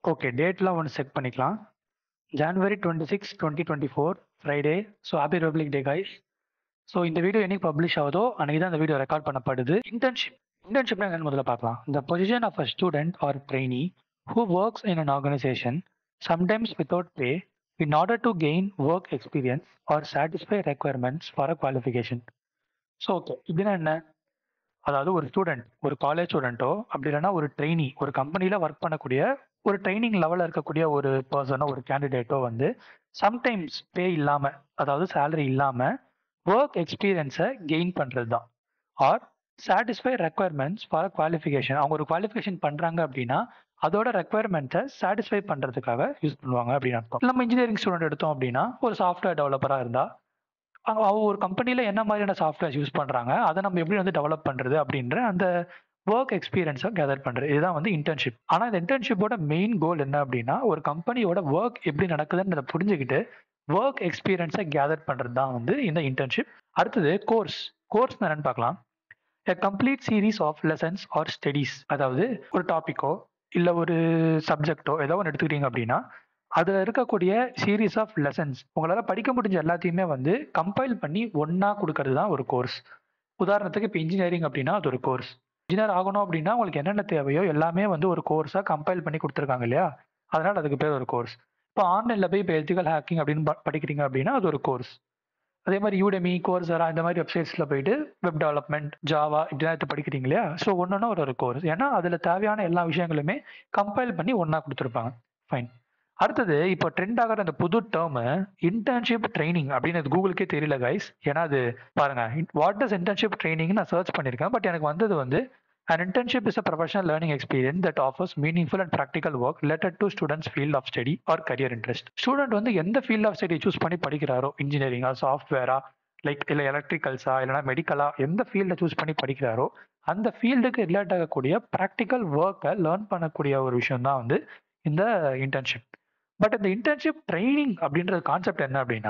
Okay டேட்லாம் ஒன்று check பண்ணிக்கலாம் January twenty six twenty twenty four Friday so happy Republic Day guys so இந்த video என்னைக்கு publish ஆகுதோ அன்றைக்கி தான் இந்த வீடியோ ரெக்கார்ட் பண்ணப்படுது இன்டர்ன்ஷிப் இன்டர்ன்ஷிப்னா என்னன்னு முதல்ல பார்க்கலாம் the position of a student or trainee who works in an organisation sometimes without pay in order to gain work experience or satisfy requirements for a qualification. So okay இதுனா என்ன அதாவது ஒரு student ஒரு college ஸ்டூடெண்ட்டோ அப்படி இல்லைன்னா ஒரு trainee ஒரு கம்பெனியில் ஒர்க் பண்ணக்கூடிய ஒரு ட்ரைனிங் லெவலில் இருக்கக்கூடிய ஒரு பர்சனோ ஒரு கேண்டிடேட்டோ வந்து சம்டைம்ஸ் பே இல்லாமல் அதாவது சேலரி இல்லாமல் ஒர்க் எக்ஸ்பீரியன்ஸை கெயின் பண்ணுறது தான் or satisfy requirements for qualification அவங்க ஒரு குவாலிஃபிகேஷன் பண்ணுறாங்க அப்படின்னா அதோட ரெக்குவயர்மெண்ட்ஸை சாட்டிஸ்ஃபை பண்ணுறதுக்காக யூஸ் பண்ணுவாங்க அப்படின்னு அர்த்தம் நம்ம இன்ஜினியரிங் ஸ்டூடெண்ட் எடுத்தோம் அப்படின்னா ஒரு சாஃப்ட்வேர் டெவலப்பராக இருந்தால் அவங்க ஒரு கம்பெனியில் என்ன மாதிரியான சாஃப்ட்வேர்ஸ் யூஸ் பண்ணுறாங்க அதை நம்ம எப்படி வந்து டெவலப் பண்ணுறது அப்படின்ற அந்த ஒர்க் எக்ஸ்பீரியன்ஸை கேதர் பண்ணுறது இதுதான் வந்து இன்டர்ன்ஷிப் ஆனால் இந்த இன்டர்ன்ஷிப்போட மெயின் கோல் என்ன அப்படின்னா ஒரு கம்பெனியோட ஒர்க் எப்படி நடக்குதுன்றதை புரிஞ்சுக்கிட்டு ஒர்க் எக்ஸ்பீரியன்ஸை கேதர் பண்ணுறது தான் வந்து இந்த இன்டர்ன்ஷிப் அடுத்தது கோர்ஸ் கோர்ஸ் என்னன்னு பார்க்கலாம் a complete series of lessons or studies அதாவது ஒரு டாப்பிக்கோ இல்லை ஒரு சப்ஜெக்டோ ஏதோ ஒன்று எடுத்துக்கிட்டீங்க அப்படின்னா அதில் இருக்கக்கூடிய சீரீஸ் ஆஃப் லெசன்ஸ் உங்களால் படிக்க முடிஞ்ச எல்லாத்தையுமே வந்து கம்பைல் பண்ணி ஒன்றா கொடுக்கறது தான் ஒரு கோர்ஸ் உதாரணத்துக்கு இப்போ இன்ஜினியரிங் அப்படின்னா அது ஒரு கோர்ஸ் இன்ஜினியர் ஆகணும் அப்படின்னா உங்களுக்கு என்னென்ன தேவையோ எல்லாமே வந்து ஒரு கோர்ஸாக கம்பைல் பண்ணி கொடுத்துருக்காங்க இல்லையா அதனால் அதுக்கு பேர் ஒரு கோர்ஸ் இப்போ ஆன்லைனில் போய் இப்போ எத்திக்கல் ஹேக்கிங் அப்படின்னு ப- படிக்கிறீங்க அப்படின்னா அது ஒரு கோர்ஸ் அதே மாதிரி யூடெமி கோர்ஸரா இந்த மாதிரி வெப்சைட்ஸில் போயிட்டு வெப் டெவலப்மெண்ட் ஜாவா இப்படிலாம் எடுத்து படிக்கிறீங்க இல்லையா ஸோ ஒன்றுனா ஒரு ஒரு கோர்ஸ் ஏன்னா அதில் தேவையான எல்லா விஷயங்களுமே கம்பைல் பண்ணி ஒன்றா கொடுத்துருப்பாங்க ஃபைன் அடுத்தது இப்போ ட்ரெண்ட் ஆகிற அந்த புது டேர்மு இன்டர்ன்ஷிப் ட்ரைனிங் அப்படின்னு அது கூகுளுக்கே தெரியல கைஸ் ஏன்னா அது பாருங்க வாட் இஸ் இன்டர்ன்ஷிப் ட்ரைனிங் நான் சர்ச் பண்ணியிருக்கேன் பட் எனக்கு வந்தது வந்து An internship is a professional learning experience that offers meaningful and practical work related to students' field of study or career interest. Student வந்து எந்த ஃபீல்ட் ஆஃப் ஸ்டடி சூஸ் பண்ணி படிக்கிறாரோ இன்ஜினியரிங்கா சாஃப்ட்வேரா like இல்லை எலக்ட்ரிக்கல்ஸா இல்லைனா மெடிக்கலா எந்த ஃபீல்டை சூஸ் பண்ணி படிக்கிறாரோ அந்த ஃபீல்டுக்கு ரிலேட் ஆகக்கூடிய ப்ராக்டிக்கல் ஒர்க்கை லேர்ன் பண்ணக்கூடிய ஒரு விஷயம் தான் வந்து இந்த இன்டர்ன்ஷிப் பட் இந்த இன்டர்ன்ஷிப் ட்ரைனிங் அப்படின்ற கான்செப்ட் என்ன அப்படின்னா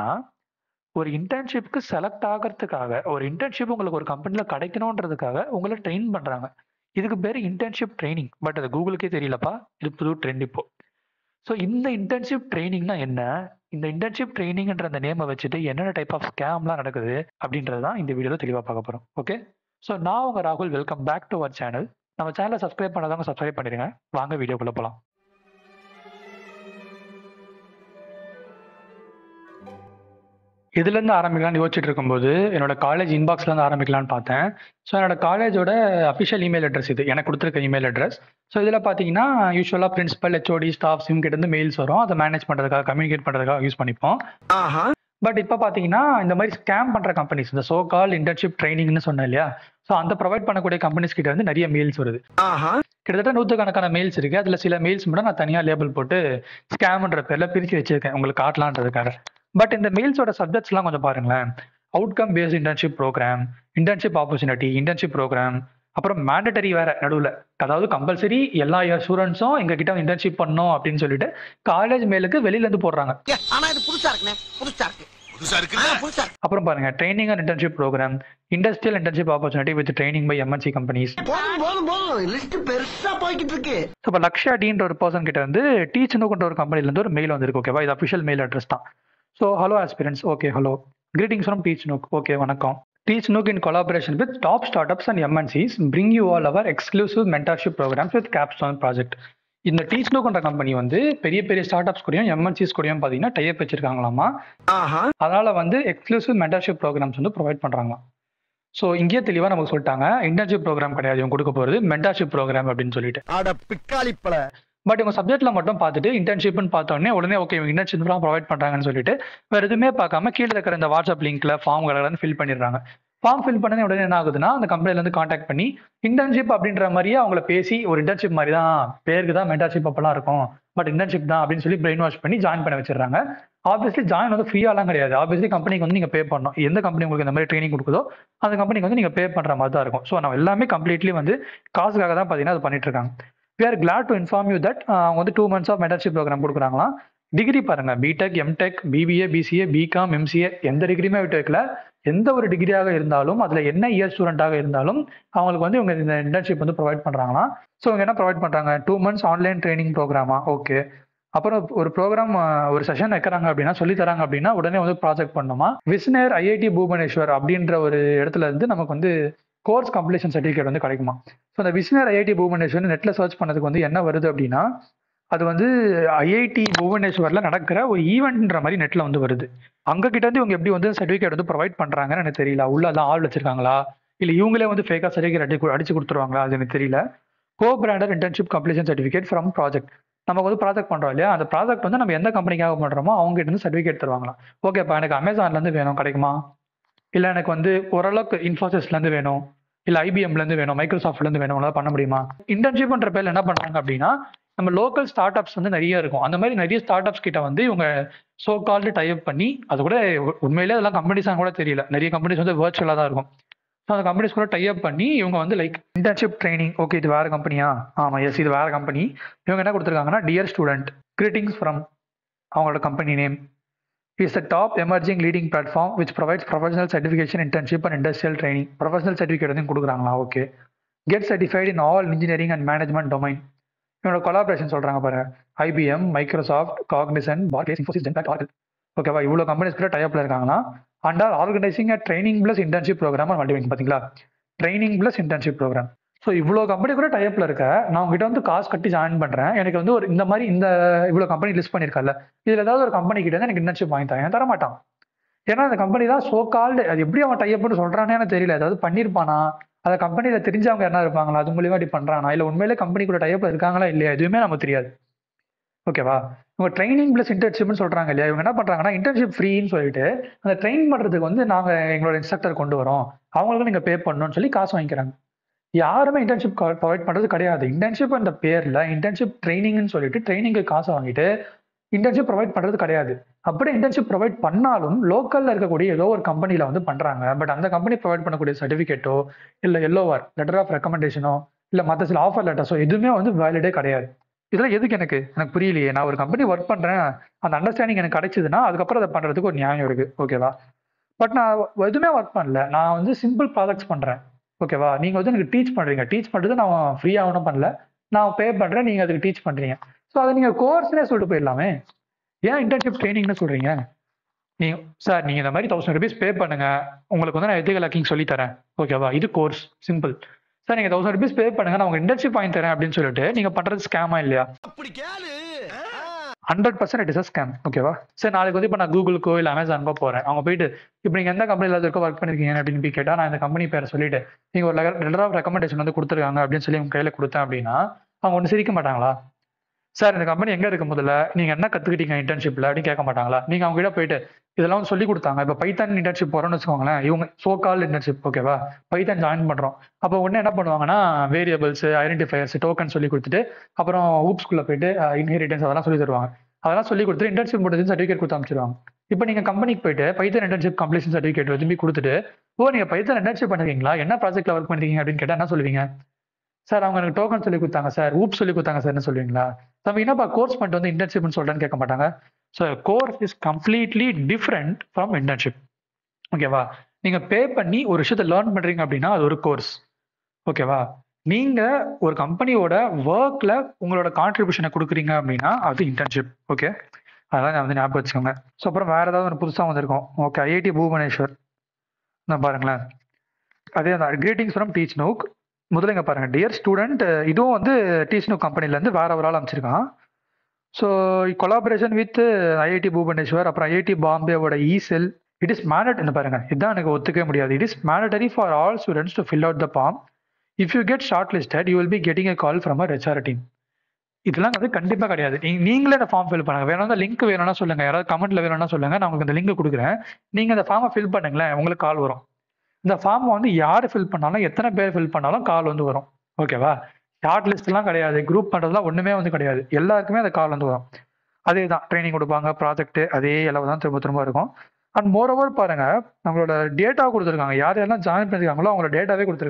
ஒரு இன்டர்ன்ஷிப்க்கு செலக்ட் ஆகிறதுக்காக ஒரு இன்டர்ன்ஷிப் உங்களுக்கு ஒரு கம்பெனியில் கிடைக்கணுன்றதுக்காக உங்களை ட்ரெயின் பண்ணுறாங்க இதுக்கு பேர் இன்டர்ன்ஷிப் ட்ரைனிங் பட் அது கூகுளுக்கே தெரியலப்பா இது புது ட்ரெண்ட் இப்போ ஸோ இந்த இன்டர்ன்ஷிப் ட்ரைனிங்னா என்ன இந்த இன்டர்ன்ஷிப் ட்ரைனிங்ன்ற அந்த நேமை வச்சுட்டு என்னென்ன டைப் ஆஃப் ஸ்கேம்லாம் நடக்குது அப்படின்றது தான் இந்த வீடியோவில் தெளிவாக பார்க்க போகிறோம் ஓகே ஸோ நான் உங்கள் ராகுல் welcome back to our channel நம்ம சேனலை சப்ஸ்கிரைப் பண்ணாதவங்க சப்ஸ்கிரைப் பண்ணிடுங்க வாங்க வீடியோக்குள்ளே போகலாம் இதுலேருந்து ஆரம்பிக்கலாம்னு யோசிச்சுட்டு இருக்கும்போது என்னோட காலேஜ் இன்பாக்ஸ்லேருந்து ஆரம்பிக்கலாம்னு பார்த்தேன் ஸோ என்னோட காலேஜோட அஃபிஷியல் இமெயில் அட்ரஸ் இது எனக்கு கொடுத்துருக்க இமெயில் அட்ரஸ் ஸோ இதில் பார்த்தீங்கன்னா யூஸ்வலாக பிரின்சிபல் ஹெச்ஓடி ஸ்டாஃப்ஸ் இவங்க கிட்ட இருந்து மெயில்ஸ் வரும் அதை மேனேஜ் பண்ணுறதுக்காக கம்யூனிகேட் பண்ணுறதுக்காக யூஸ் பண்ணிப்போம் பட் இப்போ பார்த்தீங்கன்னா இந்த மாதிரி ஸ்கேம் பண்ணுற கம்பெனிஸ் இந்த சோ கால் இன்டர்ன்ஷிப் ட்ரைனிங்னு சொன்னேன் இல்லையா ஸோ அந்த ப்ரொவைட் பண்ணக்கூடிய கம்பெனிஸ் கிட்ட வந்து நிறைய மெயில்ஸ் வருது கிட்டத்தட்ட நூற்றுக்கணக்கான மெயில்ஸ் இருக்கு அதில் சில மெயில்ஸ் மட்டும் நான் தனியாக லேபிள் போட்டு ஸ்கேம்ன்ற பேரில் பிரித்து வச்சிருக்கேன் உங்களுக்கு காட்டலான்றதுக்காக பட் இந்த மெயில்ஸோட சப்ஜெக்ட்ஸ்லாம் கொஞ்சம் பாருங்களேன் outcome based internship program internship opportunity internship program அப்புறம் மேண்டட்டரி வேற நடுவில் அதாவது கம்பல்சரி எல்லா ஸ்டூடெண்ட்ஸும் எங்ககிட்ட இன்டர்ன்ஷிப் பண்ணணும் அப்படின்னு சொல்லிட்டு காலேஜ் மேலுக்கு வெளியில இருந்து போடுறாங்க ஆனா இது புதுசா இருக்குண்ணே புதுசா இருக்கு புதுசா இருக்கு ஆ, புதுசா இருக்கு அப்புறம் பாருங்க training and internship program industrial internship opportunity with training by MNC companies போதும் போதும் போதும் லிஸ்ட் பெருசா போய்கிட்டு இருக்கு ஸோ இப்போ லக்ஷா டீன்ற ஒரு பர்சன் கிட்ட வந்து டீச் நோக்குன்ற ஒரு கம்பெனிலேருந்து ஒரு மெயில் வந்திருக்கு ஓகேவா இது அஃபிஷியல் மெயில் அட்ரஸ் தான் so hello aspirants okay hello greetings from Teachnook okay வணக்கம் Teachnook in collaboration with top start ups and MNCs bring you all our exclusive mentorship programs with capstone project இந்த டீச் நோக்குன்ற company வந்து பெரிய பெரிய start ups கூடயும் MNCs கூடயும் பார்த்தீங்கன்னா டைப் வச்சிருக்காங்களாமா அதனால வந்து எக்ஸ்க்ளூசிவ் மென்டர்ஷிப் ப்ரோக்ராம்ஸ் வந்து ப்ரொவைட் பண்றாங்களாம் ஸோ இங்கேயே தெளிவாக நமக்கு சொல்லிட்டாங்க இன்டர்ன்ஷிப் ப்ரோக்ராம் கிடையாது இவங்க கொடுக்க போகிறது மென்டர்ஷிப் ப்ரோக்ராம் அப்படின்னு சொல்லிட்டு அட பிக்காளிப்பல பட் இவங்க சப்ஜெக்ட்ல மட்டும் பார்த்துட்டு இன்டர்ன்ஷிப்னு பார்த்தோன்னே உடனே ஓகே இவங்க இன்டர்ன்ஷிப் தான் ப்ரொவைட் பண்றாங்கன்னு சொல்லிட்டு வேற எதுவுமே பார்க்காம கீழே இருக்கிற இந்த வாட்ஸ்அப் லிங்க்ல ஃபார்ம் கடகடன்னு ஃபில் பண்ணிடுறாங்க ஃபார்ம் ஃபில் பண்ணனே உடனே என்ன ஆகுதுன்னா அந்த கம்பெனில இருந்து காண்டாக்ட் பண்ணி இன்டர்ன்ஷிப் அப்படின்ற மாதிரியே அவங்கள பேசி ஒரு இன்டர்ன்ஷிப் மாதிரி தான் பேருக்கு தான் மென்டர்ஷிப் அப்பெல்லாம் இருக்கும் பட் இன்டர்ன்ஷிப் தான் அப்படின்னு சொல்லி பிரெயின் வாஷ் பண்ணி ஜாயின் பண்ண வச்சிடுறாங்க ஆப்வியஸ்லி ஜாயின் வந்து ஃப்ரீயாலாம் கிடையாது ஆப்வியஸ்லி கம்பெனிக்கு வந்து நீங்க பே பண்ணணும் எந்த கம்பெனி உங்களுக்கு இந்த மாதிரி ட்ரைனிங் கொடுக்குதோ அந்த கம்பெனிக்கு வந்து நீங்க பே பண்ற மாதிரி தான் இருக்கும் ஸோ நம்ம எல்லாமே கம்ப்ளீட்லி வந்து காசுக்காக தான் பார்த்தீங்கன்னா அது பண்ணிட்டு இருக்காங்க we are glad to inform you that அவங்க வந்து two months of mentorship program கொடுக்குறாங்களாம் டிகிரி பாருங்க BTech MTech BBA BCA BCom MCA எந்த டிகிரியுமே விட்டு வைக்கல எந்த ஒரு டிகிரியாக இருந்தாலும் அதில் என்ன இயர் ஸ்டூடெண்ட்டாக இருந்தாலும் அவங்களுக்கு வந்து இவங்க இந்த இன்டர்ன்ஷிப் வந்து ப்ரொவைட் பண்ணுறாங்கன்னா ஸோ இவங்க என்ன ப்ரொவைட் பண்ணுறாங்க டூ மந்த்ஸ் ஆன்லைன் ட்ரைனிங் ப்ரோக்ராமா ஓகே அப்புறம் ஒரு ப்ரோக்ராம் ஒரு செஷன் வைக்கிறாங்க அப்படின்னா சொல்லி தராங்க அப்படின்னா உடனே வந்து ப்ராஜெக்ட் பண்ணணுமா விஸ்னர் ஐஐடி பூபனேஸ்வர் அப்படின்ற ஒரு இடத்துல இருந்து நமக்கு வந்து கோர்ஸ் கம்ப்ளீஷன் சர்டிஃபிகேட் வந்து கிடைக்குமா ஸோ அந்த விஸ்னர் ஐஐடி பூபனேஸ்வர் நெட்டில் சர்ச் பண்ணதுக்கு வந்து என்ன வருது அப்படின்னா அது வந்து ஐஐடி புவனேஸ்வரில் நடக்கிற ஒரு ஈவெண்ட்ன்ற மாதிரி நெட்டில் வந்து வருது அங்கே கிட்ட இருந்து இவங்க எப்படி வந்து சர்டிஃபிகேட் வந்து ப்ரொவைட் பண்ணுறாங்கன்னு எனக்கு தெரியல உள்ள எல்லாம் ஆள் வச்சிருக்காங்களா இல்லை இவங்களே வந்து ஃபேக்காக சர்டிஃபிகேட் அடி அடிச்சு கொடுத்துருவாங்களா அது எனக்கு தெரியல co branded internship completion certificate from project நமக்கு வந்து ப்ராஜெக்ட் பண்ணுறோம் இல்லையா அந்த ப்ராஜெக்ட் வந்து நம்ம எந்த கம்பெனிக்காக பண்ணுறோமோ அவங்க கிட்ட இருந்து சர்டிஃபிகேட் தருவாங்களாம் ஓகேப்பா எனக்கு அமேசான்லேருந்து வேணும் கிடைக்குமா இல்லை எனக்கு வந்து ஓரளவுக்கு இன்ஃபோசிஸ்லேருந்து வேணும் இல்லை ஐபிஎம்லேருந்து வேணும் மைக்ரோசாஃப்ட்லேருந்து வேணும் உங்களால் பண்ண முடியுமா இன்டர்ன்ஷிப்ன்ற பேரில் என்ன பண்ணுறாங்க அப்படின்னா நம்ம லோக்கல் ஸ்டார்ட் அப்ஸ் வந்து நிறைய இருக்கும் அந்த மாதிரி நிறைய ஸ்டார்ட் அப்ஸ் கிட்ட வந்து இவங்க சோ கால்டு டைப் பண்ணி அது கூட உ- உண்மையிலே அதெல்லாம் கம்பெனிஸாக கூட தெரியல நிறைய கம்பெனிஸ் வந்து வர்ச்சுவலாக தான் இருக்கும் ஸோ அந்த கம்பெனிஸ் கூட டைப் பண்ணி இவங்க வந்து லைக் இன்டர்ன்ஷிப் ட்ரைனிங் ஓகே இது வேறு கம்பெனியா ஆமாம் எஸ் இது வேறு கம்பெனி இவங்க என்ன கொடுத்துருக்காங்கன்னா டியர் ஸ்டூடெண்ட் கிரீட்டிங்ஸ் ஃப்ரம் அவங்களோட company name is a top emerging leading platform which provides professional certification internship and industrial training professional certificate வந்து கொடுக்குறாங்களா okay get certified in all engineering and management domain இவனோட collaboration சொல்றாங்க பாருங்க IBM Microsoft Cognizant Barclays Infosys ஜென்டாக் ஆர்டல் ஓகேவா இவ்வளோ companies கூட டைப்ல இருக்காங்கன்னா and are organising a training plus internship program மல்டிபிங் பார்த்தீங்களா training plus internship program so இவ்வளோ கம்பெனி கூட டைப்ல இருக்க நான் உங்ககிட்ட வந்து காசு கட்டி ஜாயின் பண்றேன் எனக்கு வந்து ஒரு இந்த மாதிரி இந்த இவ்வளோ கம்பெனி லிஸ்ட் பண்ணியிருக்கல இதுல ஏதாவது ஒரு கம்பெனி கிட்ட இருந்து எனக்கு இன்டர்ன்ஷிப் வாங்கி தரேன் தர மாட்டான் ஏன்னா அந்த கம்பெனி தான் சோ கால்டு அது எப்படி அவன் டைப்னு சொல்றானே எனக்கு தெரியல ஏதாவது பண்ணியிருப்பானா அந்த கம்பெனியில தெரிஞ்சவங்க என்ன இருப்பாங்களா அது மூலியமா இப்படி பண்றானா இல்ல உண்மையிலே கம்பெனிக்குள்ள டைப்ல இருக்காங்களா இல்லையா எதுவுமே நமக்கு தெரியாது ஓகேவா இவங்க ட்ரைனிங் பிளஸ் இன்டர்ன்ஷிப்னு சொல்றாங்க இல்லையா இவங்க என்ன பண்றாங்கன்னா இன்டர்ன்ஷிப் ஃப்ரீன்னு சொல்லிட்டு அந்த ட்ரெயின் பண்றதுக்கு வந்து நாங்க எங்களோட இன்ஸ்ட்ரக்டர் கொண்டு வரோம் அவங்களுக்கு நீங்க பே பண்ணணும்னு சொல்லி காசு வாங்கிக்கிறாங்க யாருமே இன்டர்ன்ஷிப் ப்ரொவைட் பண்றது கிடையாது இன்டர்ன்ஷிப் அந்த பேர்ல இன்டர்ன்ஷிப் ட்ரைனிங்னு சொல்லிட்டு ட்ரைனிங்க்கு காசு வாங்கிட்டு இன்டர்ன்ஷிப் ப்ரொவைட் பண்றது கிடையாது அப்படி இன்டர்ன்ஷிப் ப்ரொவைட் பண்ணாலும் லோக்கல்ல இருக்கக்கூடிய ஏதோ ஒரு கம்பெனில வந்து பண்றாங்க பட் அந்த கம்பெனி ப்ரொவைட் பண்ணக்கூடிய சர்டிஃபிகேட்டோ இல்ல எல்லோவார் லெட்டர் ஆஃப் ரெக்கமெண்டேஷனோ இல்ல மற்ற சில ஆஃபர் லெட்டர்ஸோ எதுவுமே வந்து வேலிடே கிடையாது இதெல்லாம் எதுக்கு எனக்கு எனக்கு புரியலையே நான் ஒரு கம்பெனி ஒர்க் பண்றேன் அந்த அண்டர்ஸ்டாண்டிங் எனக்கு கிடைச்சதுன்னா அதுக்கப்புறம் அதை பண்றதுக்கு ஒரு நியாயம் இருக்கு ஓகேவா பட் நான் எதுவுமே ஒர்க் பண்ணல நான் வந்து சிம்பிள் ப்ராஜெக்ட்ஸ் பண்றேன் ஓகேவா நீங்க வந்து எனக்கு டீச் பண்றீங்க டீச் பண்றது நான் ஃப்ரீயா ஒன்றும் பண்ணல நான் பே பண்றேன் நீங்க அதுக்கு டீச் பண்றீங்க ஸோ அதை நீங்க கோர்ஸ்னே சொல்லிட்டு போயிடலாமே ஏன் இன்டர்ன்ஷிப் ட்ரைனிங்னு சொல்றீங்க நீங்க சார் நீங்க இந்த மாதிரி தௌசண்ட் ருபீஸ் பே பண்ணுங்க உங்களுக்கு வந்து நான் எத்திகல் ஹேக்கிங் சொல்லி தரேன் ஓகேவா இது கோர்ஸ் சிம்பிள் சார் நீங்க தௌசண்ட் ருபீஸ் பே பண்ணுங்க நான் உங்களுக்கு இன்டர்ன்ஷிப் வாங்கி தரேன் அப்படின்னு சொல்லிட்டு நீங்க பண்றது ஸ்கேமா இல்லையா அப்படி கேளு hundred percent it is scam ஓகேவா சரி நாளைக்கு வந்து இப்போ நான் கூகுளுக்கோ இல்லை அமேசானுக்கோ போகிறேன் அவங்க போயிட்டு இப்போ நீங்கள் எந்த கம்பெனியில் இருக்கோ ஒர்க் பண்ணிருக்கீங்க அப்படின்னு போய் கேட்டால் நான் இந்த கம்பெனி பேரை சொல்லிட்டு நீங்கள் ஒரு லெட்டர் ஆஃப் ரெக்கமெண்டேஷன் வந்து கொடுத்துருக்காங்க அப்படின்னு சொல்லி உங்க கையில் கொடுத்தேன் அப்படின்னா அவங்க ஒன்று சிரிக்க மாட்டாங்களா சார் இந்த கம்பெனி எங்கே இருக்கு முதல்ல நீங்கள் என்ன கற்றுக்கிட்டீங்க இன்டர்ன்ஷிப்பில் அப்படின்னு கேட்க மாட்டாங்களா நீங்கள் அவங்க கிட்ட போயிட்டு இதெல்லாம் வந்து சொல்லி கொடுத்தாங்க இப்போ பைத்தான் இன்டர்ன்ஷிப் போகிறோம்னு வச்சுக்கோங்களேன் இவங்க சோ கால் இன்டர்ன்ஷிப் ஓகேவா பைத்தான் ஜாயின் பண்ணுறோம் அப்போ உடனே என்ன பண்ணுவாங்கன்னா வேரியபிள்ஸ் ஐடென்டிஃபயர்ஸ் டோக்கன் சொல்லி கொடுத்துட்டு அப்புறம் ஊப்ஸ்குள்ளே போயிட்டு இன்ஹெரிட்டன்ஸ் அதெல்லாம் சொல்லி தருவாங்க அதெல்லாம் சொல்லி கொடுத்துட்டு இன்டர்ன்ஷிப் முடிஞ்சு சர்டிஃபிகேட் கொடுத்து அமைச்சிருவாங்க இப்போ நீங்க கம்பெனிக்கு போயிட்டு பைத்தன் இன்டர்ன்ஷிப் கம்ப்ளீஷன் சர்டிஃபிகேட் திரும்பி கொடுத்துட்டு ஓ நீங்க பைத்தன் இன்டர்ன்ஷிப் பண்ணிருக்கீங்களா என்ன ப்ராஜெக்ட்ல ஒர்க் பண்ணிருக்கீங்க அப்படின்னு கேட்டா என்ன சொல்லுவீங்க சார் அவங்க எனக்கு டோக்கன் சொல்லி கொடுத்தாங்க சார் ஊப் சொல்லி கொடுத்தாங்க சார் என்ன சொல்லுவீங்களா தம்பி என்னப்பா கோர்ஸ் பண்ணிட்டு வந்து இன்டர்ன்ஷிப்னு சொல்றேன்னு கேட்க மாட்டாங்க so course is completely different from internship ஓகேவா நீங்க பே பண்ணி ஒரு விஷயத்த லேர்ன் பண்றீங்க அப்படின்னா அது ஒரு கோர்ஸ் ஓகேவா நீங்க ஒரு கம்பெனியோட ஒர்க்ல உங்களோட கான்ட்ரிபியூஷனை கொடுக்குறீங்க அப்படின்னா அது இன்டர்ன்ஷிப் ஓகே அதெல்லாம் நான் வந்து ஞாபகம் வச்சுக்கோங்க ஸோ அப்புறம் வேற ஏதாவது ஒரு புதுசாக வந்திருக்கும் ஓகே ஐஐடி பூவனேஸ்வர் நான் பாருங்களேன் அதே தான் கிரீட்டிங்ஸ் ஃப்ரம் டீச் நோக் முதல்ல இங்க பாருங்க டியர் ஸ்டூடெண்ட் இதுவும் வந்து டீச் நோக் கம்பெனிலேருந்து வேற ஒரு ஆள் அமைச்சிருக்கான் so collaboration with IIT Bhubaneswar அப்புறம் ஐஐடி பாம்பேவோட E cell it is mandate இந்த பாருங்க இதுதான் எனக்கு ஒத்துக்கவே முடியாது it is mandatory for all students to fill out the form if you get shortlisted you will be getting a call from a HR team இதெல்லாம் வந்து கண்டிப்பாக கிடையாது நீ- நீங்களே அந்த ஃபார்ம் ஃபில் பண்ணுங்க வேணும்னா லிங்க் வேணும்னா சொல்லுங்க யாராவது கமெண்ட்ல வேணும்னா சொல்லுங்க நான் உங்களுக்கு அந்த லிங்க் கொடுக்குறேன் நீங்க அந்த ஃபார்மை ஃபில் பண்ணுங்களேன் உங்களுக்கு கால் வரும் இந்த ஃபார்ம் வந்து யார் ஃபில் பண்ணாலும் எத்தனை பேர் ஃபில் பண்ணாலும் கால் வந்து வரும் ஓகேவா ஷார்ட் லிஸ்ட்லாம் கிடையாது குரூப் பண்ணுறதுலாம் ஒன்றுமே வந்து கிடையாது எல்லாருக்குமே அந்த கால் வந்து வரும் அதே தான் ட்ரைனிங் கொடுப்பாங்க ப்ராஜெக்ட் அதே அளவு தான் திரும்ப திரும்ப இருக்கும் அண்ட் மோர் ஓவர் பாருங்க நம்மளோட டேட்டா கொடுத்துருக்காங்க யார் யாரெல்லாம் ஜாயின் பண்ணிருக்காங்களோ அவங்களோட டேட்டாவே கொடுத்துருக்காங்க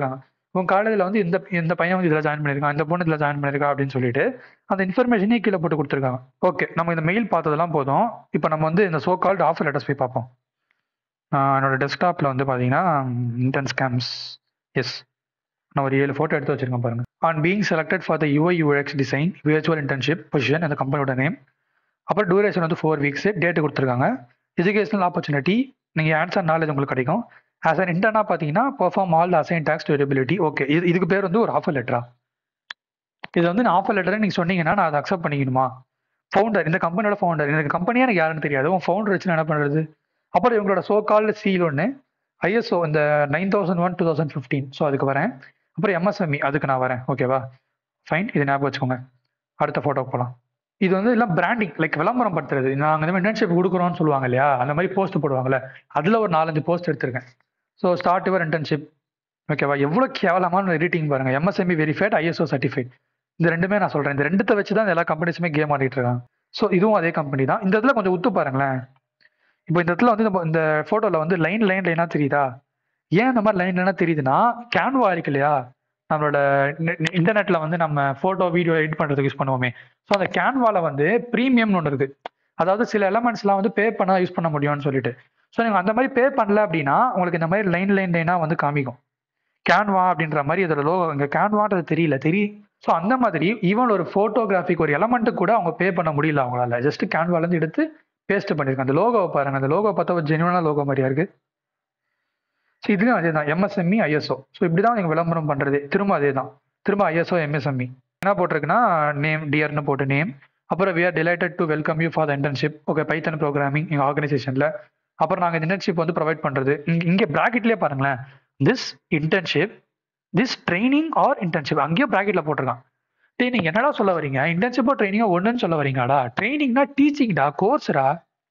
உங்கள் காலேஜில் வந்து இந்த இந்த பையன் வந்து இதில் ஜாயின் பண்ணியிருக்கான் இந்த பொண்ணு இதில் ஜாயின் பண்ணியிருக்கா அப்படின்னு சொல்லிட்டு அந்த இன்ஃபர்மேஷனே கீழே போட்டு கொடுத்துருக்காங்க ஓகே நம்ம இந்த மெயில் பார்த்ததெல்லாம் போதும் இப்போ நம்ம வந்து இந்த சோ கால்டு ஆஃபர் லெட்டர்ஸ் போய் பார்ப்போம் ஆஹ் என்னோட டெஸ்க்டாப்பில் வந்து பார்த்தீங்கன்னா இன்டென்ஸ் ஸ்கேம்ஸ் எஸ் நான் ஒரு ஏழு ஃபோட்டோ எடுத்து வச்சிருக்கேன் பாருங்க on being selected for the UI UX design virtual internship position அந்த கம்பெனியோட நேம் அப்புறம் டூரேஷன் வந்து ஃபோர் வீக்ஸ் டேட்டு கொடுத்துருக்காங்க எஜுகேஷனல் ஆப்பர்ச்சுனிட்டி நீங்கள் ஆன்சர் நாலேஜ் உங்களுக்கு கிடைக்கும் ஆஸ் அன் இன்டர்னாக பார்த்தீங்கன்னா perform all assign tasks durability okay இது இதுக்கு பேர் வந்து ஒரு ஆஃபர் லெட்டரா இது வந்து நான் ஆஃபர் லெட்டரை நீங்கள் சொன்னீங்கன்னா நான் அதை அக்செப்ட் பண்ணிக்கணுமா ஃபவுண்டர் இந்த கம்பெனியோட ஃபவுண்டர் இந்த கம்பெனியாக எனக்கு யாருன்னு தெரியாது உன் ஃபவுண்டர் வச்சு நான் என்ன பண்ணுறது அப்புறம் இவங்களோட சோ கால்டு சீல் ஒன்று ஐஎஸ்ஓ இந்த nine thousand one two thousand fifteen so அதுக்கு வரேன் அப்புறம் எம்எஸ்எம்இ அதுக்கு நான் வரேன் ஓகேவா ஃபைன் இது ஞாபகம் வச்சுக்கோங்க அடுத்த ஃபோட்டோ போகலாம் இது வந்து எல்லாம் பிராண்டிங் லைக் விளம்பரம் படுத்துறது நாங்கள் இந்த மாதிரி இன்டர்ன்ஷிப் கொடுக்குறோம்னு சொல்லுவாங்க இல்லையா அந்த மாதிரி போஸ்ட் போடுவாங்கல்ல அதில் ஒரு நாலஞ்சு போஸ்ட் எடுத்திருக்கேன் ஸோ ஸ்டார்ட் யுவர் இன்டர்ன்ஷிப் ஓகேவா எவ்வளோ கேவலமான எடிட்டிங் பாருங்க எம்எஸ்எம்இ வெரிஃபைட் ஐஎஸ்ஓ சர்டிஃபைட் இந்த ரெண்டுமே நான் சொல்கிறேன் இந்த ரெண்டுத்தை வச்சு தான் எல்லா கம்பெனிஸுமே கேம் ஆடிட்டு இருக்காங்க ஸோ இதுவும் அதே கம்பெனி தான் இந்த இடத்துல கொஞ்சம் உத்து பாருங்களேன் இப்போ இந்த இடத்துல வந்து நம்ம இந்த ஃபோட்டோவில் வந்து லைன் லைன் லைனாக தெரியுதா ஏன் இந்த மாதிரி லைன் லைனாக தெரியுதுன்னா கேன்வா இருக்கு இல்லையா நம்மளோட இன்டர்நெட்டில் வந்து நம்ம ஃபோட்டோ வீடியோ எடிட் பண்ணுறதுக்கு யூஸ் பண்ணுவோமே ஸோ அந்த கேன்வாவில் வந்து ப்ரீமியம்னு ஒன்று இருக்குது அதாவது சில எலமெண்ட்ஸ்லாம் வந்து பே பண்ண யூஸ் பண்ண முடியும்னு சொல்லிட்டு ஸோ நீங்கள் அந்த மாதிரி பே பண்ணல அப்படின்னா உங்களுக்கு இந்த மாதிரி லைன் லைன் லைனாக வந்து காமிக்கும் கேன்வா அப்படின்ற மாதிரி இதோட லோகோ இங்கே கேன்வான்றது தெரியல தெரியும் ஸோ அந்த மாதிரி ஈவன் ஒரு ஃபோட்டோகிராஃபிக் ஒரு எலமெண்ட்டு கூட அவங்க பே பண்ண முடியல அவங்களால ஜஸ்ட் கேன்வாலேருந்து எடுத்து பேஸ்ட் பண்ணியிருக்காங்க அந்த லோகோவை பாருங்க அந்த லோகோ பார்த்தா ஒரு ஜெனுவனான லோகோ மாதிரியா இருக்கு ஸோ இதுலேயும் அதே தான் எம்எஸ்எம்இ ஐஎஸ்ஓ ஸோ இப்படி தான் நீங்கள் விளம்பரம் பண்ணுறது திரும்ப அதே தான் திரும்ப ஐஎஸ்ஓ எம்எஸ்எம்இ என்ன போட்டிருக்குன்னா நேம் டியர்னு போட்டு நேம் அப்புறம் we are delighted to welcome you for the internship okay Python programming எங்கள் ஆர்கனைசேஷனில் அப்புறம் நாங்கள் இன்டர்ன்ஷிப் வந்து ப்ரொவைட் பண்ணுறது இங்கே இங்கே ப்ராக்கெட்லேயே பாருங்களேன் this internship this training or internship அங்கேயும் ப்ராக்கெட்டில் போட்டிருக்கான் டேய் நீங்கள் என்னடா சொல்ல வரீங்க இன்டர்ன்ஷிப்போ ட்ரைனிங்கோ ஒன்றுன்னு சொல்ல வரீங்கடா ட்ரைனிங்னா டீச்சிங்டா கோர்ஸ்டா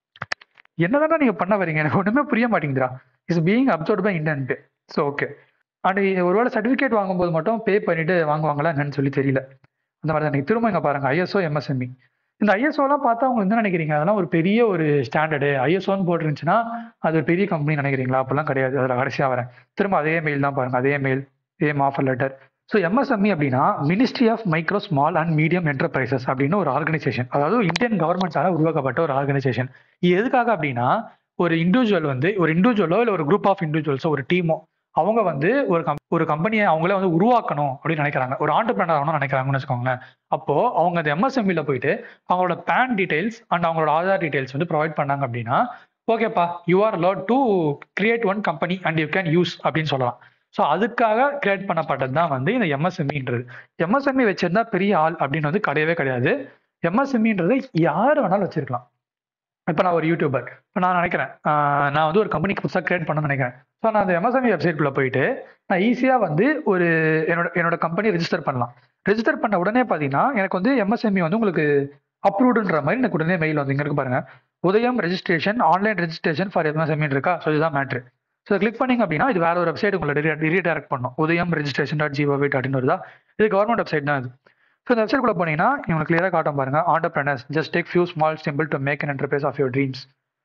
என்னதானே நீங்கள் பண்ண வரீங்க எனக்கு ஒன்றுமே புரிய மாட்டேங்குதுடா is being observe by interned so okay and ஒருவேளை சர்டிஃபிகேட் வாங்கும்போது மட்டும் பே பண்ணிட்டு வாங்குவாங்களா என்னன்னு சொல்லி தெரியல அந்த மாதிரி தான் எனக்கு திரும்ப இங்கே பாருங்க ஐஎஸ்ஓ எம்எஸ்எம்இ இந்த ஐஎஸ்ஓலாம் பார்த்தா அவங்க என்ன நினைக்கிறீங்க அதெல்லாம் ஒரு பெரிய ஒரு ஸ்டாண்டர்டு ஐஎஸ்ஓன்னு போட்டுருந்துச்சுன்னா அது ஒரு பெரிய கம்பெனி நினைக்கிறீங்களா அப்பெல்லாம் கிடையாது அதில் கடைசியாக வரேன் திரும்ப அதே மெயில் தான் பாருங்க அதே mail same offer letter so MSME அப்படின்னா ministry of micro small and medium enterprises அப்படின்னு ஒரு ஆர்கனைசேஷன் அதாவது இந்தியன் கவர்மெண்ட்ஸால உருவாக்கப்பட்ட ஒரு ஆர்கனைசேஷன் இது எதுக்காக அப்படின்னா ஒரு இண்டிவிஜுவல் வந்து ஒரு இண்டிவிஜுவலோ இல்லை ஒரு குரூப் ஆஃப் இண்டிவிஜுவல்ஸோ ஒரு டீமோ அவங்க வந்து ஒரு கம் ஒரு கம்பெனியை அவங்களே வந்து உருவாக்கணும் அப்படின்னு நினைக்கிறாங்க ஒரு ஆண்டர்பிரினர் ஆகணும்னு நினைக்கிறாங்கன்னு வச்சுக்கோங்களேன் அப்போ அவங்க அந்த எம்எஸ்எம்இல போயிட்டு அவங்களோட பேன் டீடைல்ஸ் அண்ட் அவங்களோட ஆதார் டீடைல்ஸ் வந்து ப்ரொவைட் பண்ணாங்க அப்படின்னா ஓகேப்பா you are allowed to create one company and you can use அப்படின்னு சொல்லலாம் ஸோ அதுக்காக கிரியேட் பண்ணப்பட்டது தான் வந்து இந்த எம்எஸ்எம்இன்றது எம்எஸ்எம்இ வச்சிருந்தா பெரிய ஆள் அப்படின்னு வந்து கிடையவே கிடையாது எம்எஸ்எம்இன்றது யார் வேணாலும் வச்சிருக்கலாம் இப்போ நான் ஒரு யூடியூபர் இப்போ நான் நினைக்கிறேன் ஆஹ் நான் வந்து ஒரு கம்பெனிக்கு புதுசாக கிரியேட் பண்ணணும்னு நினைக்கிறேன் ஸோ நான் அந்த எம்எஸ்எம்இ வெப்சைட்குள்ளே போயிட்டு நான் ஈஸியாக வந்து ஒரு என்னோட என்னோட கம்பெனி ரெஜிஸ்டர் பண்ணலாம் ரெஜிஸ்டர் பண்ண உடனே பார்த்தீங்கன்னா எனக்கு வந்து எம்எஸ்எம்இ வந்து உங்களுக்கு அப்ரூவ்டுன்ற மாதிரி எனக்கு உடனே மெயில் வந்து இங்கே இருக்கு பாருங்க Udyam registration online registration for MSME இருக்கா ஸோ இதுதான் மேட்ரு ஸோ கிளிக் பண்ணிங்க அப்படின்னா இது வேற ஒரு வெப்சைட் உங்களை ரீடைரக்ட் பண்ணும் உதயம் ரெஜிஸ்ட்ரேஷன் டாட் ஜிஓவி டாட் வருதா இது கவர்மெண்ட் வெப்சைட் தான் இது ஸோ இந்த வெப்சைட் குள்ள போனீங்கன்னா இவங்களுக்கு கிளியராக காட்டும் பாருங்க entrepreneurs just take few small simple to make an enterprise of your dreams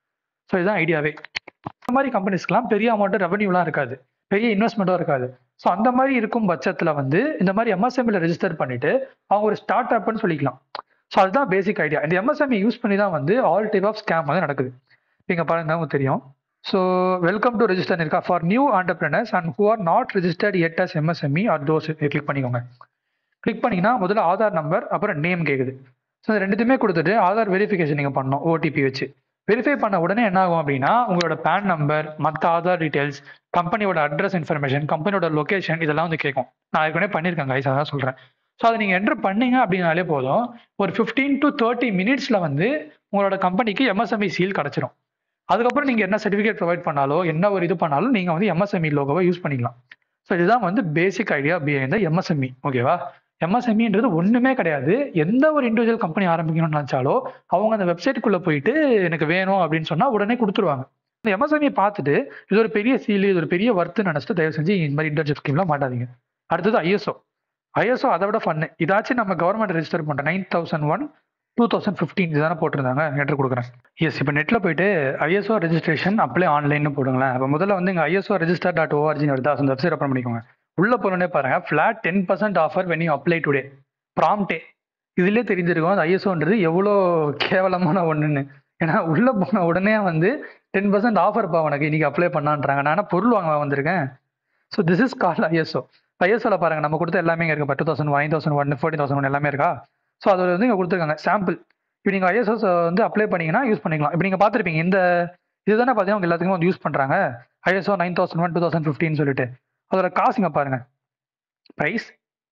so இதுதான் ஐடியாவே இந்த மாதிரி கம்பெனிஸ்க்குலாம் பெரிய அமௌண்ட் ரெவன்யூலாம் இருக்காது பெரிய இன்வெஸ்ட்மெண்ட்டும் இருக்காது ஸோ அந்த மாதிரி இருக்கும் பட்சத்தில் வந்து இந்த மாதிரி எம்எஸ்எம்இல ரெஜிஸ்டர் பண்ணிட்டு அவங்க ஒரு ஸ்டார்ட் அப்னு சொல்லிக்கலாம் ஸோ அதுதான் பேசிக் ஐடியா இந்த எம்எஸ்எம்இ யூஸ் பண்ணி தான் வந்து ஆல் டைப் ஆஃப் ஸ்கேம் வந்து நடக்குது நீங்கள் பாருங்க உங்களுக்கு தெரியும் ஸோ வெல்கம் டு ரெஜிஸ்டர் இருக்கா for new entrepreneurs and who are not registered yet as MSME or those click பண்ணிக்கோங்க கிளிக் பண்ணிங்கன்னா முதல்ல ஆதார் நம்பர் அப்புறம் நேம் கேட்குது ஸோ இந்த ரெண்டுத்தையுமே கொடுத்துட்டு ஆதார் வெரிஃபிகேஷன் நீங்கள் பண்ணணும் ஓடிபி வச்சு வெரிஃபை பண்ண உடனே என்ன ஆகும் அப்படின்னா உங்களோட பேன் நம்பர் மற்ற ஆதார் டீடைல்ஸ் கம்பெனியோட அட்ரஸ் இன்ஃபர்மேஷன் கம்பெனியோட லொகேஷன் இதெல்லாம் வந்து கேட்கும் நான் ஏற்கனவே பண்ணியிருக்கேன் கைஸ் அதான் சொல்கிறேன் ஸோ அதை நீங்கள் என்டர் பண்ணீங்க அப்படின்னாலே போதும் ஒரு ஃபிஃப்டீன் டு தேர்ட்டி மினிட்ஸில் வந்து உங்களோட கம்பெனிக்கு எம்எஸ்எம்இ சீல் கிடச்சிரும் அதுக்கப்புறம் நீங்கள் என்ன சர்டிஃபிகேட் ப்ரொவைட் பண்ணாலோ என்ன ஒரு இது பண்ணாலும் நீங்கள் வந்து எம்எஸ்எம்இ லோகோவை யூஸ் பண்ணிக்கலாம் ஸோ இதுதான் வந்து பேசிக் ஐடியா பிஹைண்ட் எம்எஸ்எம்இ ஓகேவா எம்எஸ்எம்இன்றது ஒன்றுமே கிடையாது எந்த ஒரு இண்டிவிஜுவல் கம்பெனி ஆரம்பிக்கணும்னு நினச்சாலோ அவங்க அந்த வெப்சைட்டுக்குள்ளே போயிட்டு எனக்கு வேணும் அப்படின்னு சொன்னால் உடனே கொடுத்துருவாங்க இந்த எம்எஸ்எம்இ பார்த்துட்டு இது ஒரு பெரிய சீல் இது ஒரு பெரிய ஒர்த்து நினச்சிட்டு தயவு செஞ்சு இந்த மாதிரி இன்டர்ன்ஷிப் ஸ்கீம்லாம் மாட்டாதீங்க அடுத்தது ஐஎஸ்ஓ ஐஎஸ்ஓ அதை விட ஃபன்னு இதாச்சும் நம்ம கவர்மெண்ட் ரெஜிஸ்டர் பண்ணுறோம் nine thousand one two thousand fifteen இதுதானே போட்டிருந்தாங்க என்ட்ரு கொடுக்குறேன் எஸ் இப்போ நெட்டில் போயிட்டு ஐஎஸ்ஓ ரெஜிஸ்ட்ரேஷன் அப்ளை ஆன்லைன்னு போடுங்களேன் இப்போ முதல்ல வந்து இங்கே ஐஎஸ்ஓ ரெஜிஸ்டர் டாட் ஓஆர்ஜின்னு வருதா அந்த வெப்சைட் ஓப்பன் பண்ணிக்கோங்க உள்ள போனோடனே பாருங்க flat ten percent offer when you apply today ப்ராம்டே இதுலேயே தெரிஞ்சிருக்கும் அந்த ஐஎஸ்ஓன்றது எவ்வளோ கேவலமான ஒன்றுன்னு ஏன்னா உள்ள போன உடனே வந்து டென் பர்சன்ட் ஆஃபர்ப்பா உனக்கு இன்னைக்கு அப்ளை பண்ணான்றாங்க நான் என்ன பொருள் வாங்க வந்திருக்கேன் so this is call ISO ஐஎஸ்ஓல பாருங்க நம்ம கொடுத்த எல்லாமே இங்கே இருக்கு two thousand one thousand one fourteen thousand one எல்லாமே இருக்கா ஸோ அதில் வந்து இங்கே கொடுத்துருக்காங்க சாம்பிள் இப்போ நீங்கள் ஐஎஸ்ஓஸ் வந்து அப்ளை பண்ணீங்கன்னா யூஸ் பண்ணிக்கலாம் இப்போ நீங்கள் பார்த்துருப்பீங்க இந்த இதுதானே பார்த்தீங்கன்னா உங்க எல்லாத்துக்குமே வந்து யூஸ் பண்ணுறாங்க ISO nine thousand one two thousand ஃபிஃப்டின்னு சொல்லிட்டு அதோட காசுங்க பாருங்க ப்ரைஸ்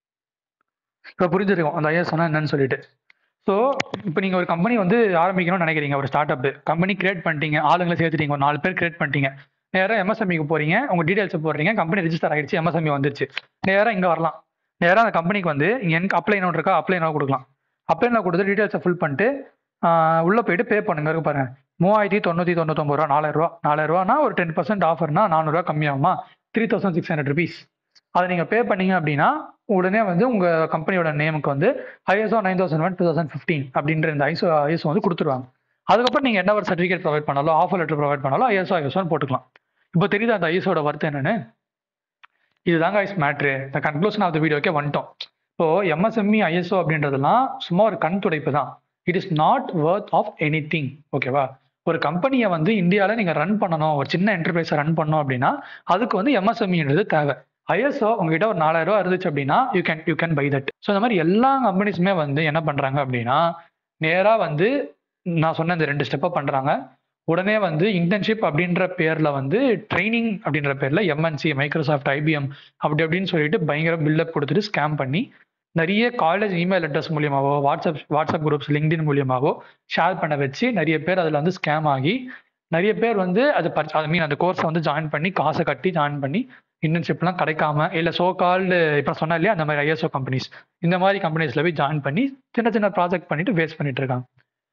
இப்போ புரிஞ்சிருக்கும் அந்த ஐஎஸ்ஓனா என்னன்னு சொல்லிட்டு ஸோ இப்போ நீங்கள் ஒரு கம்பெனி வந்து ஆரம்பிக்கணும்னு நினைக்கிறீங்க ஒரு ஸ்டார்ட் அப் கம்பெனி கிரியேட் பண்ணிட்டீங்க ஆளுங்களை சேர்த்துட்டீங்க ஒரு நாலு பேர் கிரியேட் பண்ணிட்டீங்க நேராக எம்எஸ்எம்இக்கு போறீங்க உங்கள் டீடைல்ஸ் போடுறீங்க கம்பெனி ரெஜிஸ்டர் ஆகிடுச்சு எம்எஸ்எம்இ வந்துருச்சு நேராக இங்கே வரலாம் நேராக அந்த கம்பெனிக்கு வந்து இங்கே எனக்கு அப்ளை நோட் இருக்கா அப்ளை நோட் கொடுக்கலாம் அப்ளை நோட் கொடுத்து டீடைல்ஸை ஃபில் பண்ணிட்டு ஆஹ் உள்ள போயிட்டு பே பண்ணுங்க இருக்கு பாருங்க மூவாயிரத்தி தொண்ணூற்றி தொண்ணூத்தொம்பது ரூபா நாலாயிரம் ரூபா நாலாயிரம் ரூபானா ஒரு டென் பர்சன்ட் ஆஃபர்னா நானூறுரூவா கம்மியாகுமா three thousand six hundred rupees அதை நீங்கள் பே பண்ணீங்க அப்படின்னா உடனே வந்து உங்கள் கம்பெனியோட நேமுக்கு வந்து ISO nine thousand one two thousand fifteen அப்படின்ற இந்த ஐஎஸ்ஓ ஐஎஸ்ஓ வந்து கொடுத்துருவாங்க அதுக்கப்புறம் நீங்கள் என்ன ஒரு சர்டிஃபிகேட் ப்ரொவைட் பண்ணாலும் ஆஃபர் லெட்டர் ப்ரொவைட் பண்ணாலும் ஐஎஸ்ஓ ஐஎஸ்ஓன்னு போட்டுக்கலாம் இப்போ தெரியுதா அந்த ஐஎஸ்ஓட ஒர்த் என்னன்னு இதுதாங்க ஐஸ் மேட்ரு இந்த கன்க்ளூஷன் ஆஃப் த வீடியோக்கே வந்துட்டோம் இப்போ எம்எஸ்எம்இ ஐஎஸ்ஓ அப்படின்றதெல்லாம் சும்மா ஒரு கண் துடைப்பு தான் it is not worth of anything ஓகேவா ஒரு கம்பெனியை வந்து இந்தியாவில் நீங்கள் ரன் பண்ணணும் ஒரு சின்ன என்டர்பிரைஸை ரன் பண்ணணும் அப்படின்னா அதுக்கு வந்து எம்எஸ்எம்இன்றது தேவை ஐஎஸ்ஓ உங்ககிட்ட ஒரு நாலாயிரம் ரூபா இருந்துச்சு அப்படின்னா you can you can buy that so இந்த மாதிரி எல்லா கம்பெனிஸுமே வந்து என்ன பண்ணுறாங்க அப்படின்னா நேராக வந்து நான் சொன்ன இந்த ரெண்டு ஸ்டெப்பை பண்ணுறாங்க உடனே வந்து இன்டர்ன்ஷிப் அப்படின்ற பேரில் வந்து ட்ரைனிங் அப்படின்ற பேரில் எம்என்சி மைக்ரோசாஃப்ட் ஐபிஎம் அப்படி அப்படின்னு சொல்லிட்டு பயங்கர பில்டப் கொடுத்துட்டு ஸ்கேம் பண்ணி நிறைய காலேஜ் இமெயில் அட்ரஸ் மூலியமாவோ வாட்ஸ்அப் வாட்ஸ்அப் குரூப்ஸ் லிங்க்டின் மூலியமாவோ ஷேர் பண்ண வச்சு நிறைய பேர் அதில் வந்து ஸ்கேம் ஆகி நிறைய பேர் வந்து அது பர்ச் ஐ மீன் அந்த கோர்ஸை வந்து ஜாயின் பண்ணி காசை கட்டி ஜாயின் பண்ணி இன்டர்ன்ஷிப்லாம் கிடைக்காம இல்லை சோ கால்டு இப்போ சொன்னா இல்லையா அந்த மாதிரி ஐஎஸ்ஓ கம்பெனிஸ் இந்த மாதிரி கம்பெனிஸில் போய் ஜாயின் பண்ணி சின்ன சின்ன ப்ராஜெக்ட் பண்ணிட்டு வேஸ்ட் பண்ணிட்டு இருக்காங்க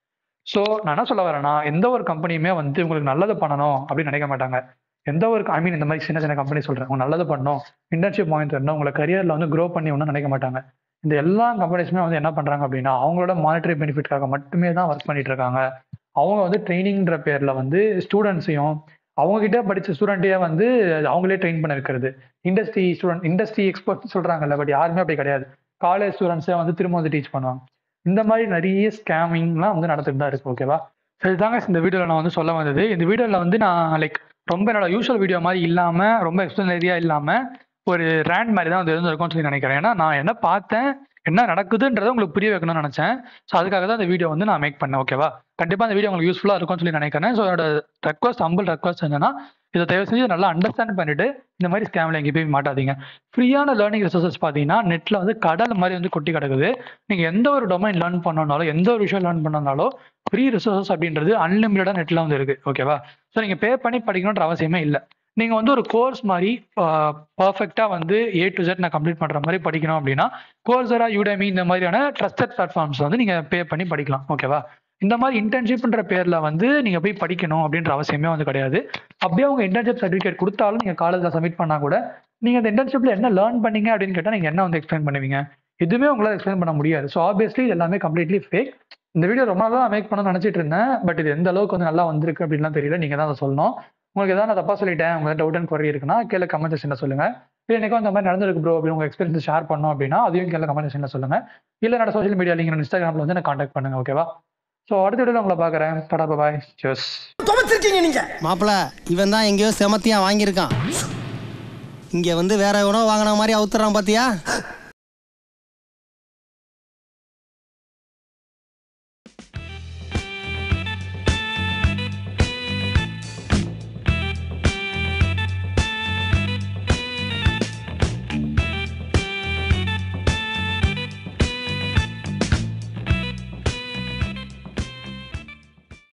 ஸோ நான் என்ன சொல்ல வரேன்னா எந்த ஒரு கம்பெனியுமே வந்து உங்களுக்கு நல்லது பண்ணணும் அப்படின்னு நினைக்க மாட்டாங்க எந்த ஒரு ஐ மீன் இந்த மாதிரி சின்ன சின்ன கம்பெனி சொல்கிறேன் உங்க நல்லது பண்ணணும் இன்டர்ன்ஷிப் வாங்கி தரணும் உங்களை கரியரில் வந்து க்ரோ பண்ணி ஒன்றும் நினைக்க மாட்டாங்க இந்த எல்லா கம்பெனிஸுமே வந்து என்ன பண்ணுறாங்க அப்படின்னா அவங்களோட மானிட்டரி பெனிஃபிட்காக மட்டுமே தான் ஒர்க் பண்ணிட்டு இருக்காங்க அவங்க வந்து ட்ரைனிங்ன்ற பேரில் வந்து ஸ்டூடெண்ட்ஸையும் அவங்க கிட்ட படிச்ச ஸ்டூடெண்ட்டையே வந்து அவங்களே ட்ரெயின் பண்ண வைக்கிறது இண்டஸ்ட்ரி ஸ்டூடெண்ட் இண்டஸ்ட்ரி எக்ஸ்பர்ட் சொல்றாங்கல்ல பட் யாருமே அப்படி கிடையாது காலேஜ் ஸ்டூடெண்ட்ஸே வந்து திரும்ப வந்து டீச் பண்ணுவாங்க இந்த மாதிரி நிறைய ஸ்கேமிங்லாம் வந்து நடந்துட்டு தான் இருக்கு ஓகேவா சரி தாங்க இந்த வீடியோவில் நான் வந்து சொல்ல வந்தது இந்த வீடியோவில் வந்து நான் லைக் ரொம்ப என்னோட யூஷுவல் வீடியோ மாதிரி இல்லாமல் ரொம்ப எக்ஸ்பிளனரியாக இல்லாமல் ஒரு ரேண்ட் மாதிரி தான் வந்து இருந்திருக்கும்னு சொல்லி நினைக்கிறேன் ஏன்னா நான் என்ன பார்த்தேன் என்ன நடக்குதுன்றதை உங்களுக்கு புரிய வைக்கணும்னு நினச்சேன் ஸோ அதுக்காக தான் இந்த வீடியோ வந்து நான் மேக் பண்ணேன் ஓகேவா கண்டிப்பாக இந்த வீடியோ உங்களுக்கு யூஸ்ஃபுல்லாக இருக்கும்னு சொல்லி நினைக்கிறேன் ஸோ என்னோட ரெக்வஸ்ட் அம்பிள் ரெக்வஸ்ட் என்னன்னா இதை தயவு செஞ்சு நல்லா அண்டர்ஸ்டாண்ட் பண்ணிட்டு இந்த மாதிரி ஸ்கேமில் எங்கேயும் போய் மாட்டாதீங்க ஃப்ரீயான லேர்னிங் ரிசோர்சஸ் பார்த்தீங்கன்னா நெட்டில் வந்து கடல் மாதிரி வந்து கொட்டி கிடக்குது நீங்கள் எந்த ஒரு டொமைன் லேர்ன் பண்ணனாலும் எந்த ஒரு விஷயம் லேர்ன் பண்ணனாலும் ஃப்ரீ ரிசோர்சஸ் அப்படின்றது அன்லிமிட்டடாக நெட்டில் வந்து இருக்குது ஓகேவா ஸோ நீங்கள் பே பண்ணி படிக்கணுன்ற அவசியமே இல்லை நீங்கள் வந்து ஒரு கோர்ஸ் மாதிரி பர்ஃபெக்டாக வந்து ஏ டு Z நான் கம்ப்ளீட் பண்ணுற மாதிரி படிக்கணும் அப்படின்னா கோர்ஸரா யூடமி இந்த மாதிரியான ட்ரஸ்டட் பிளாட்ஃபார்ம்ஸ் வந்து நீங்கள் பே பண்ணி படிக்கலாம் ஓகேவா இந்த மாதிரி இன்டர்ன்ஷிப்ன்ற பேரில் வந்து நீங்கள் போய் படிக்கணும் அப்படின்ற அவசியமே வந்து கிடையாது அப்படியே அவங்க இன்டர்ன்ஷிப் சர்டிஃபிகேட் கொடுத்தாலும் நீங்கள் காலேஜில் சப்மிட் பண்ணால் கூட நீங்கள் அந்த இன்டர்ன்ஷிப்பில் என்ன லேர்ன் பண்ணீங்க அப்படின்னு கேட்டால் நீங்கள் என்ன வந்து எக்ஸ்பிளைன் பண்ணுவீங்க எதுவுமே உங்களால் எக்ஸ்பிளைன் பண்ண முடியாது ஸோ ஆப்வியஸ்லி இது எல்லாமே கம்ப்ளீட்லி ஃபேக் இந்த வீடியோ ரொம்ப நாளாக தான் மேக் பண்ணணும்னு நினச்சிட்டு இருந்தேன் பட் இது எந்த அளவுக்கு வந்து நல்லா வந்திருக்கு அப்படின்லாம் தெரியல நீங்கள் தான் அதை சொல்லணும் உங்களுக்கு எதாவது நான் தப்பாக சொல்லிட்டேன் உங்களுக்கு டவுட் அண்ட் குறை இருக்குன்னா கீழே கமெண்ட் செக்ஷனில் சொல்லுங்கள் இல்லை எனக்கு அந்த மாதிரி நடந்திருக்கு ப்ரோ அப்படி உங்கள் எக்ஸ்பீரியன்ஸ் ஷேர் பண்ணோம் அப்படின்னா அதையும் கீழே கமெண்ட் செக்ஷனில் சொல்லுங்கள் இல்லை என்னோட சோஷியல் மீடியா லிங்க் இன்ஸ்டாகிராமில் வந்து நான் காண்டாக்ட் பண்ணுங்க ஓகேவா ஸோ அடுத்த வீடியோவில் உங்களை பார்க்குறேன் டாடா பாய் ஜஸ் துவச்சிருக்கீங்க நீங்க மாப்பிள இவன் தான் எங்கேயோ செமத்தியா வாங்கியிருக்கான் இங்க வந்து வேற எவனோ வாங்கின மாதிரி அவுத்துறான் பாத்தியா